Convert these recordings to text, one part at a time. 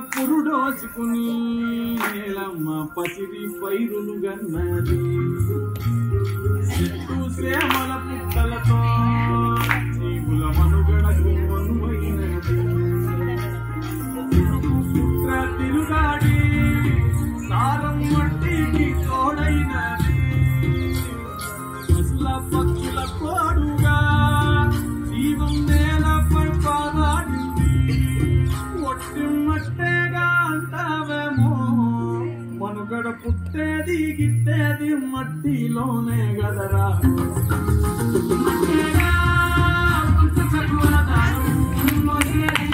పురుడోసుకుని నేలమ్మ పసిరి పైరులు గన్నది చెట్టు సేమల పుట్టలతో జీవుల మనుగడకు మనువైనది పుత్ర తిరుగాడి సారం మట్టికి తోడైనది పశుల పక్షుల కోడుగా జీవం నేలపై పాదాడింది ఒట్టి మట్టేగా అంటావేమో మనుగడ పుట్టేది గిట్టేది మట్టిలోనే గదరా మట్టేగా పుట్టచక్కువ దారం, మొదలైన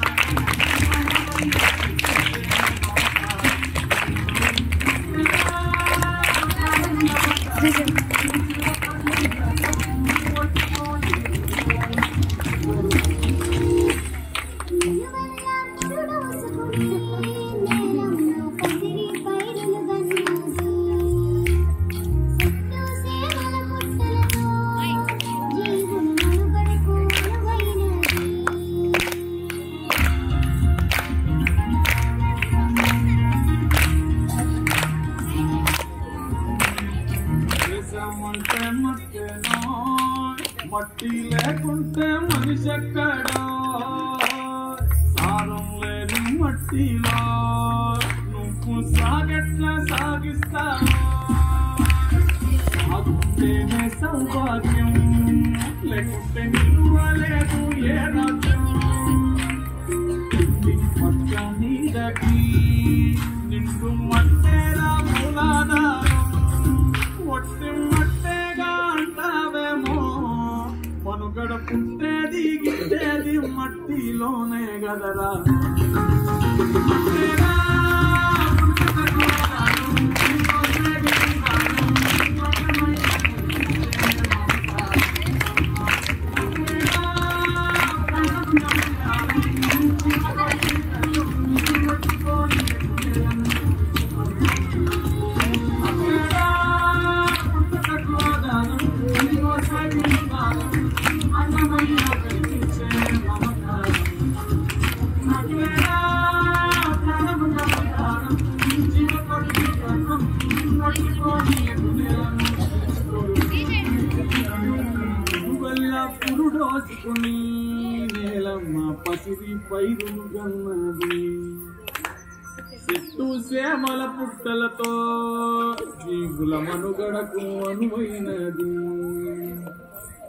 దేశమంటే మట్టేనో మట్టి లేకుంటే మనిషి ఎక్కడో సారం లేని మట్టిలో నువ్వు సాగెట్లా సాగిస్తావు సాగుంటేనే సౌభాగ్యం లేకుంటే నిలువలేదు ఏ రాజ్యం పక్క నీడకి నిండు మట్టేలా మూలాధారం ఒట్టి మట్టేగా అంటావేమో మనుగడ పుట్టేది గిట్టేది మట్టిలోనే గదరా మట్టేగా పురుడోసుకుని నేలమ్మ పసిరి పైరులు గన్నది చెట్టు సేమల పుట్టలతో జీవుల మనుగడకు అనువైనది